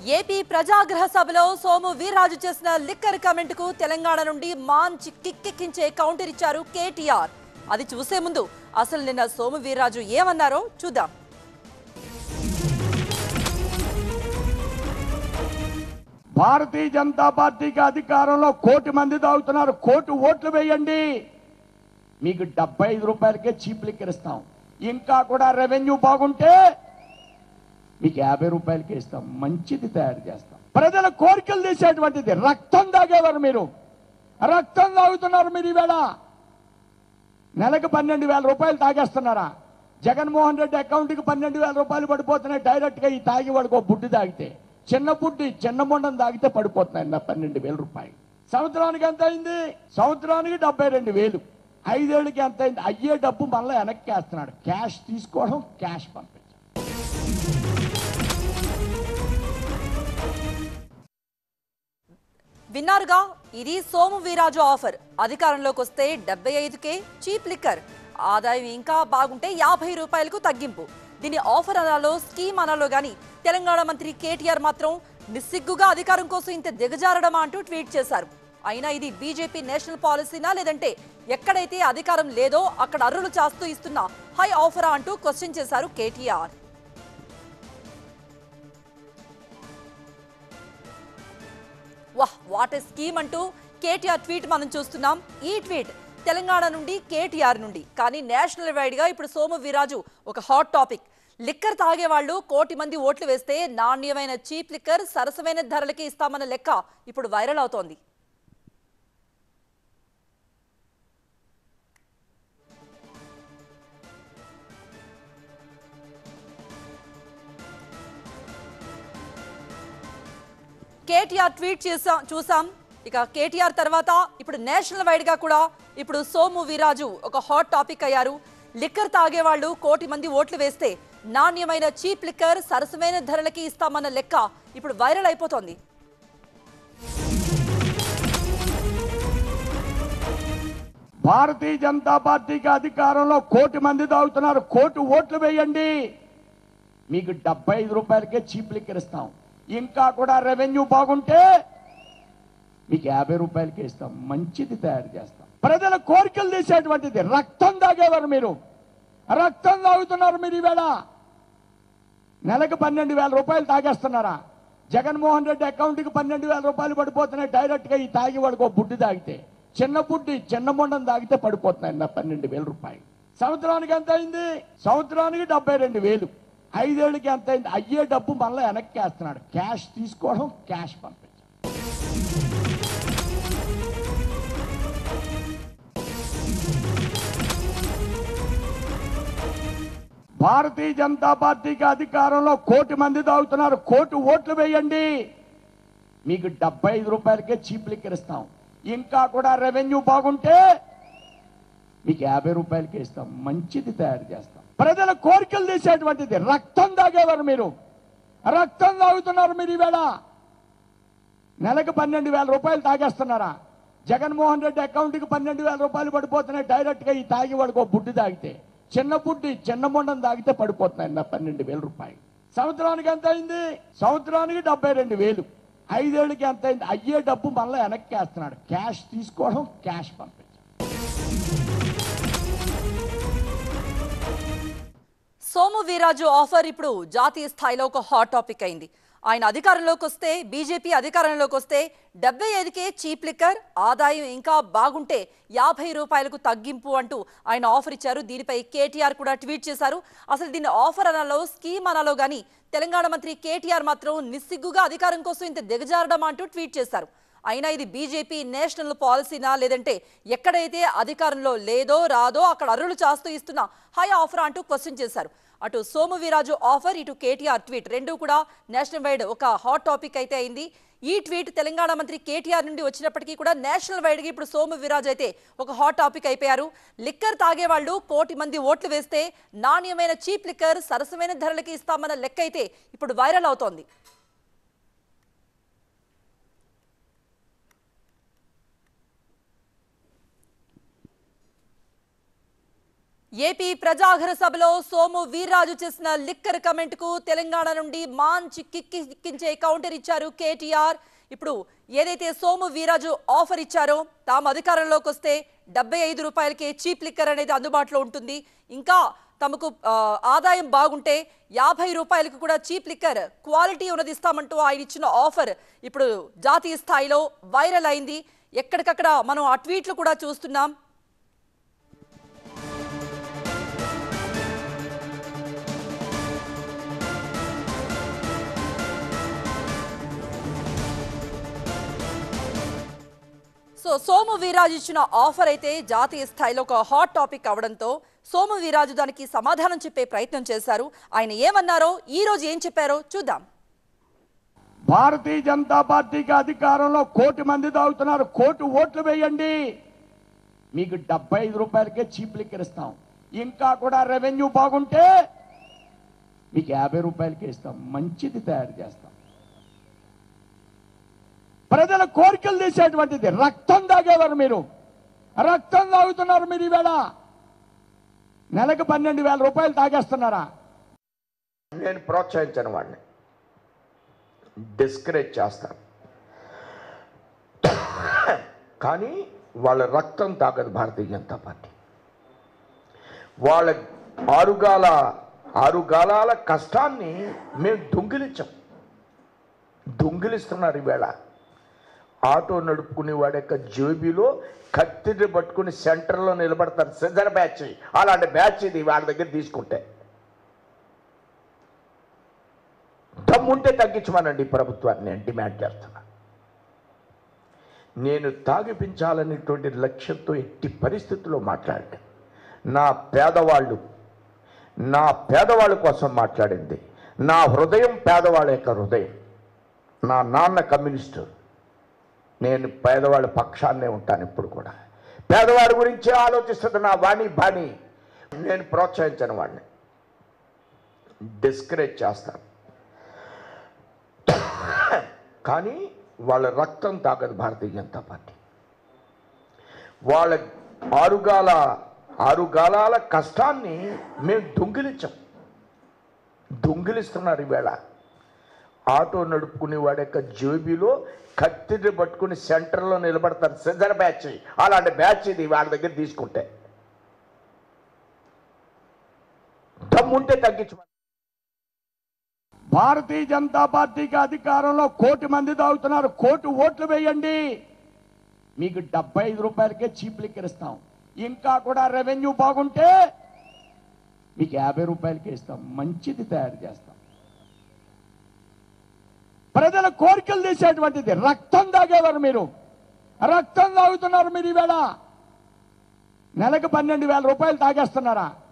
AP ప్రజాగ్రహ సభలో సోము వీర్రాజు చేసిన liquor comment కు తెలంగాణ నుండి మాంచి కిక్కెక్కించే కౌంటర్ ఇచ్చారు కేటీఆర్ అది చూసే ముందు అసలు నిన్న సోము వీర్రాజు ఏమన్నారో చూద్దాం భారతీయ జనతా పార్టీకి అధికారంలో కోటి మంది తాగుతున్నారు కోటి ఓట్లు వేయండి మీకు డెబ్బై ఐదు రూపాయలకే చీప్ లిక్కర్ ఇస్తాం ఇంకా కూడా రెవెన్యూ బాగుంటే మీకు యాభై రూపాయలకే ఇస్తాం మంచిది తయారు చేస్తాం ప్రజల కోరికలు తీసేటువంటిది రక్తం తాగేవారు మీరు రక్తం తాగుతున్నారు మీరు ఈవేళ నెలకు పన్నెండు వేల రూపాయలు తాగేస్తున్నారా జగన్మోహన్ రెడ్డి అకౌంట్కి పన్నెండు వేల రూపాయలు పడిపోతున్నాయి డైరెక్ట్గా ఈ తాగి వాడికి ఒక బుడ్డి తాగితే చిన్న బుడ్డి చిన్న మొండం తాగితే పడిపోతున్నాయి నా పన్నెండు వేల రూపాయలు సంవత్సరానికి ఎంత అయింది సంవత్సరానికి డెబ్బై రెండు వేలు ఐదేళ్ళకి ఎంత అయింది అయ్యే డబ్బు మళ్ళీ వెనక్కి వేస్తున్నాడు క్యాష్ తీసుకోవడం క్యాష్ పంపించడం విన్నారుగా ఇది సోము వీరాజు ఆఫర్ అధికారంలోకి వస్తే డెబ్బై ఐదుకే చీప్ లిక్కర్ ఆదాయం ఇంకా బాగుంటే యాభై రూపాయలకు తగ్గింపు దీని ఆఫర్ అనాలో స్కీమ్ అనాలో గాని తెలంగాణ మంత్రి కేటీఆర్ మాత్రం నిస్సిగ్గుగా అధికారం కోసం ఇంత దిగజారడమా అంటూ ట్వీట్ చేశారు అయినా ఇది బీజేపీ నేషనల్ పాలసీనా లేదంటే ఎక్కడైతే అధికారం లేదో అక్కడ అర్రులు చాస్తూ ఇస్తున్న హై ఆఫరా అంటూ క్వశ్చన్ చేశారు కేటీఆర్ వాహ్ వాట్ ఎ స్కీమ్ అంటూ కేటీఆర్ ట్వీట్ మనం చూస్తున్నాం ఈ ట్వీట్ తెలంగాణ నుండి కేటీఆర్ నుండి కానీ నేషనల్ వైడ్ గా ఇప్పుడు సోము వీరాజు ఒక హాట్ టాపిక్ లిక్కర్ తాగే వాళ్ళు కోటి మంది ఓట్లు వేస్తే నాణ్యమైన చీప్ లిక్కర్ సరసమైన ధరలకి ఇస్తామన్న లెక్క ఇప్పుడు వైరల్ అవుతోంది కేటీఆర్ ట్వీట్ చేసాం చూసాం ఇక కేటీఆర్ తర్వాత ఇప్పుడు నేషనల్ వైడ్ గా కూడా ఇప్పుడు సోము వీరాజు ఒక హాట్ టాపిక్ అయ్యారు లిక్కర్ తాగే వాళ్ళు కోటి మంది ఓట్లు వేస్తే నాణ్యమైన చీప్ లిక్కర్ సరసమైన ధరలకి ఇస్తామన్న లెక్క ఇప్పుడు వైరల్ అయిపోతోంది భారతీయ జనతా పార్టీకి అధికారంలో కోటి మంది తాగుతున్నారు కోటి ఓట్లు వేయండి మీకు డెబ్బై ఐదు రూపాయలకే చీప్ లిక్కర్ ఇస్తాం ఇంకా కూడా రెవెన్యూ బాగుంటే మీకు యాభై రూపాయలకే ఇస్తాం మంచిది తయారు చేస్తాం ప్రజల కోరికలు తీసేటువంటిది రక్తం తాగేవారు మీరు రక్తం తాగుతున్నారు మీరు ఈవేళ నెలకు పన్నెండు వేల రూపాయలు తాగేస్తున్నారా జగన్మోహన్ రెడ్డి అకౌంట్కి పన్నెండు వేల రూపాయలు పడిపోతున్నాయి డైరెక్ట్గా ఈ తాగి వాడికి ఒక బుడ్డి తాగితే చిన్న బుడ్డి చిన్న మొండం తాగితే పడిపోతున్నాయి నా పన్నెండు వేల రూపాయలు సంవత్సరానికి ఎంత అయింది సంవత్సరానికి డెబ్బై రెండు వేలు ఐదేళ్ళకి ఎంత అయింది అయ్యే డబ్బు మళ్ళీ వెనక్కి వేస్తున్నాడు క్యాష్ తీసుకోవడం క్యాష్ పంపించడం భారతీయ జనతా పార్టీకి అధికారంలో కోటి మంది తాగుతున్నారు కోటి ఓట్లు వేయండి మీకు డెబ్బై ఐదు రూపాయలకే చీప్ లిక్కర్ ఇస్తాం ఇంకా కూడా రెవెన్యూ బాగుంటే మీకు యాభై రూపాయలకే ఇస్తాం మంచిది తయారు చేస్తాం ప్రజల కోరికలు తీసేటువంటిది రక్తం తాగేవారు మీరు రక్తం తాగుతున్నారు మీరు ఈవేళ నెలకు పన్నెండు వేల రూపాయలు తాగేస్తున్నారా జగన్మోహన్ రెడ్డి అకౌంట్కి పన్నెండు వేల రూపాయలు పడిపోతున్నాయి డైరెక్ట్గా ఈ తాగి వాడికి ఒక బుడ్డి తాగితే చిన్న బుడ్డి చిన్న మొండం తాగితే పడిపోతున్నాయి నా పన్నెండు వేల రూపాయలు సంవత్సరానికి ఎంత అయింది సంవత్సరానికి డెబ్బై రెండు వేలు ఐదేళ్ళకి ఎంత అయింది అయ్యే డబ్బు మళ్ళీ వెనక్కి వేస్తున్నాడు క్యాష్ తీసుకోవడం క్యాష్ పంపించడం సోము వీరాజు ఆఫర్ ఇప్పుడు జాతీయ స్థాయిలో ఒక హాట్ టాపిక్ అయింది ఆయన అధికారంలోకి వస్తే బీజేపీ అధికారంలోకి వస్తే డెబ్బై ఐదుకే చీప్ లిక్కర్ ఆదాయం ఇంకా బాగుంటే యాభై రూపాయలకు తగ్గింపు అంటూ ఆయన ఆఫర్ ఇచ్చారు దీనిపై కేటీఆర్ కూడా ట్వీట్ చేశారు అసలు దీన్ని ఆఫర్ అనాలో స్కీమ్ అనాలో గానీ తెలంగాణ మంత్రి కేటీఆర్ మాత్రం నిస్సిగ్గుగా అధికారం కోసం ఇంత దిగజారడమా అంటూ ట్వీట్ చేశారు అయినా ఇది బీజేపీ నేషనల్ పాలసీనా లేదంటే ఎక్కడైతే అధికారంలో లేదో రాదో అక్కడ అర్రులు చాస్తూ ఇస్తున్న హై ఆఫర్ అంటూ క్వశ్చన్ చేశారు అటు సోము వీరాజు ఆఫర్ ఇటు కేటీఆర్ ట్వీట్ రెండూ కూడా నేషనల్ వైడ్ ఒక హాట్ టాపిక్ అయితే అయింది ఈ ట్వీట్ తెలంగాణ మంత్రి కేటీఆర్ నుండి వచ్చినప్పటికీ కూడా నేషనల్ వైడ్గా ఇప్పుడు సోము వీరాజ్ అయితే ఒక హాట్ టాపిక్ అయిపోయారు లిక్కర్ తాగే వాళ్ళు కోటి మంది ఓట్లు వేస్తే నాణ్యమైన చీప్ లిక్కర్ సరసమైన ధరలకి ఇస్తామన్న లెక్క అయితే ఇప్పుడు వైరల్ అవుతోంది ఏపీ ప్రజాగర సభలో సోము వీర్రాజు చేసిన లిక్కర్ కమెంట్ కు తెలంగాణ నుండి మంచి కిక్కించే కౌంటర్ ఇచ్చారు కేటీఆర్ ఇప్పుడు ఏదైతే సోము వీర్రాజు ఆఫర్ ఇచ్చారో తాము అధికారంలోకి వస్తే డెబ్బై ఐదు రూపాయలకే చీప్ లిక్కర్ అనేది అందుబాటులో ఉంటుంది ఇంకా తమకు ఆ, ఆదాయం బాగుంటే యాభై రూపాయలకు కూడా చీప్ లిక్కర్ క్వాలిటీ ఉన్నది ఇస్తామంటూ ఆయన ఇచ్చిన ఆఫర్ ఇప్పుడు జాతీయ స్థాయిలో వైరల్ అయింది ఎక్కడికక్కడ మనం ఆ ట్వీట్లు కూడా చూస్తున్నాం సో సోము వీరాజు ఇచ్చిన ఆఫర్ అయితే జాతీయ స్థాయిలో ఒక హాట్ టాపిక్ అవడంతో సోము వీరాజు దానికి సమాధానం చెప్పే ప్రయత్నం చేశారు ఆయన ఏమన్నారో ఈ రోజు ఏం చెప్పారో చూద్దాం భారతీయ జనతా పార్టీకి అధికారంలో కోటి మంది తాగుతున్నారు కోటి ఓట్లు వేయండి మీకు డెబ్బై ఐదు రూపాయలకే చీప్ లిక్కర్ ఇస్తాం ఇంకా కూడా రెవెన్యూ బాగుంటే మీకు యాభై రూపాయలకే ఇస్తాం మంచిది తయారు చేస్తాం ప్రజల కోరికలు తీసేటువంటిది రక్తం తాగేవారు మీరు రక్తం తాగుతున్నారు మీరు ఈవేళ నెలకు పన్నెండు వేల రూపాయలు తాగేస్తున్నారా నేను ప్రోత్సహించను వాడిని డిస్కరేజ్ చేస్తాను కానీ వాళ్ళ రక్తం తాగదు భారతీయ జనతా పార్టీ వాళ్ళ ఆరుగాల ఆరుగాలాల కష్టాన్ని మేము దొంగిలించాం దొంగిలిస్తున్నారు ఈవేళ ఆటో నడుపుకునే వాడి యొక్క జేబీలో కత్తిని పట్టుకుని సెంటర్లో నిలబడతారు సిజర్ బ్యాచ్ అలాంటి బ్యాచ్ ఇది వాళ్ళ దగ్గర తీసుకుంటే దమ్ముంటే తగ్గించమనండి ఈ ప్రభుత్వాన్ని నేను డిమాండ్ చేస్తున్నా నేను తాగిపించాలనేటువంటి లక్ష్యంతో ఎట్టి పరిస్థితుల్లో మాట్లాడాను నా పేదవాళ్ళు నా పేదవాళ్ళ కోసం మాట్లాడింది నా హృదయం పేదవాళ్ళ యొక్క హృదయం నా నాన్న కమ్యూనిస్టు నేను పేదవాళ్ళ పక్షాన్నే ఉంటాను ఇప్పుడు కూడా పేదవాడి గురించే ఆలోచిస్తుంది నా వాణి బాణి నేను ప్రోత్సహించను వాడిని డిస్కరేజ్ చేస్తాను కానీ వాళ్ళ రక్తం తాగదు భారతీయ జనతా పార్టీ వాళ్ళ ఆరుగాల ఆరుగాలాల కష్టాన్ని మేము దొంగిలించాం దొంగిలిస్తున్నారు ఈవేళ ఆటో నడుపుకునే వాడి యొక్క జేబీలో కత్తిని పట్టుకుని సెంటర్లో నిలబడతారు సిజర్ బ్యాచ్ అలాంటి బ్యాచ్ ఇది వాళ్ళ దగ్గర తీసుకుంటే దమ్ముంటే తగ్గించమని భారతీయ జనతా పార్టీకి అధికారంలో కోటి మంది తాగుతున్నారు కోటి ఓట్లు వేయండి మీకు డెబ్బై ఐదు రూపాయలకే చీప్ లిక్కర్ ఇస్తాం ఇంకా కూడా రెవెన్యూ బాగుంటే మీకు యాభై రూపాయలకే ఇస్తాం మంచిది తయారు చేస్తాం ప్రజల కోరికలు తీసేటువంటిది రక్తం తాగేవారు మీరు రక్తం తాగుతున్నారు మీరు ఈవేళ నెలకు పన్నెండు వేల రూపాయలు తాగేస్తున్నారా